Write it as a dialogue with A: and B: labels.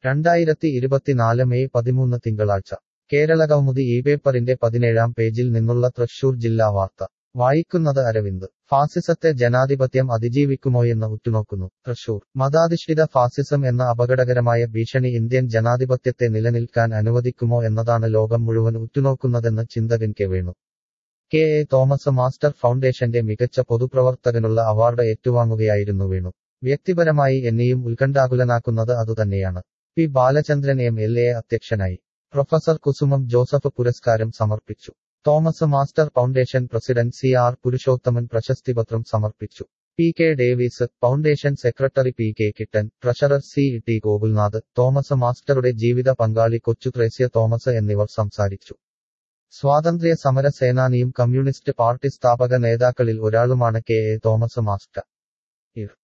A: രണ്ടായിരത്തി ഇരുപത്തിനാല് മെയ് പതിമൂന്ന് തിങ്കളാഴ്ച കേരളകൗമുദി ഈ പേപ്പറിന്റെ പതിനേഴാം പേജിൽ നിന്നുള്ള തൃശൂർ ജില്ലാ വാർത്ത വായിക്കുന്നത് അരവിന്ദ് ഫാസിസത്തെ ജനാധിപത്യം അതിജീവിക്കുമോയെന്ന് ഉറ്റുനോക്കുന്നു തൃശൂർ മതാധിഷ്ഠിത ഫാസിസം എന്ന അപകടകരമായ ഭീഷണി ഇന്ത്യൻ ജനാധിപത്യത്തെ നിലനിൽക്കാൻ അനുവദിക്കുമോ എന്നതാണ് ലോകം മുഴുവൻ ഉറ്റുനോക്കുന്നതെന്ന് ചിന്തകൻ K Venu K A Thomas master ഫൗണ്ടേഷന്റെ മികച്ച പൊതുപ്രവർത്തകനുള്ള അവാർഡ് ഏറ്റുവാങ്ങുകയായിരുന്നു വേണു വ്യക്തിപരമായി എന്നെയും ഉത്കണ്ഠാകുലനാക്കുന്നത് അതുതന്നെയാണ് P Balachandran M L A അധ്യക്ഷനായി പ്രൊഫസർ കുസുമം ജോസഫ് പുരസ്കാരം സമർപ്പിച്ചു Thomas master foundation president C R Purushothaman പ്രശസ്തിപത്രം സമർപ്പിച്ചു P K Davis foundation secretary P K Kittan treasurer C T Gokulnath Thomas മാസ്റ്ററുടെ ജീവിത പങ്കാളി കൊച്ചു ത്രേസ്യ തോമസ് എന്നിവർ സംസാരിച്ചു സ്വാതന്ത്ര്യ സമര സേനാനിയും കമ്മ്യൂണിസ്റ്റ് പാർട്ടി സ്ഥാപക നേതാക്കളിൽ ഒരാളുമാണ് കെ എ തോമസ് മാസ്റ്റർ ഇർ